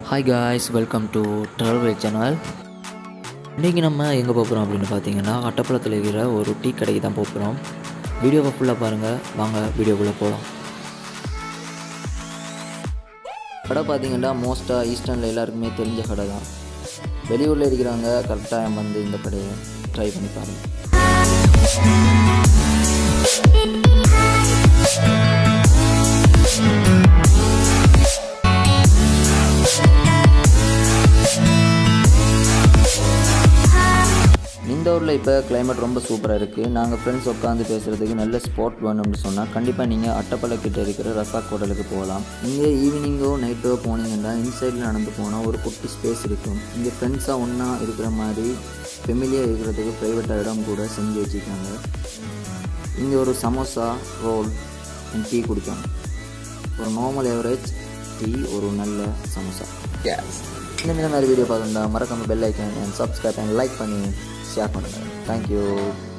hi guys welcome to travel channel இன்றைக்கி நம்ம எங்கே போகிறோம் அப்படின்னு பார்த்தீங்கன்னா அட்டப்பழத்தில் இருக்கிற ஒரு டீ கடைக்கு தான் போகிறோம் வீடியோவை ஃபுல்லாக பாருங்கள் வாங்க வீடியோக்குள்ளே போகலாம் கடை பார்த்தீங்கன்னா மோஸ்ட்டாக ஈஸ்டர்னில் எல்லாருக்குமே தெரிஞ்ச கடை தான் வெளியூரில் இருக்கிறவங்க கரெக்டாக வந்து இந்த கடையை ட்ரை பண்ணி பாருங்கள் இந்த ஊரில் இப்போ கிளைமேட் ரொம்ப சூப்பராக இருக்குது நாங்கள் ஃப்ரெண்ட்ஸ் உட்காந்து பேசுகிறதுக்கு நல்ல ஸ்பாட் வேணும்னு சொன்னால் கண்டிப்பாக நீங்கள் அட்டப்பழக்கிட்ட இருக்கிற ரசாக் ஹோட்டலுக்கு போகலாம் இங்கே ஈவினிங்கோ நைட்டோ போனீங்கன்னா இன்சைடில் நடந்து போனால் ஒரு குட்டி ஸ்பேஸ் இருக்கும் இங்கே ஃப்ரெண்ட்ஸாக ஒன்றா இருக்கிற மாதிரி ஃபெமிலியாக இருக்கிறதுக்கு ப்ரைவேட்டாக இடம் கூட செஞ்சு வச்சுருக்காங்க இங்கே ஒரு சமோசா ரோல் டீ குடிக்கணும் ஒரு நார்மல் ஏவரேஜ் டீ ஒரு நல்ல சமோசா இந்த மாதிரி வீடியோ பார்க்கணுண்டா மறக்காம bell icon and subscribe and like பண்ணி ஷேர் பண்ணுங்கள் தேங்க்யூ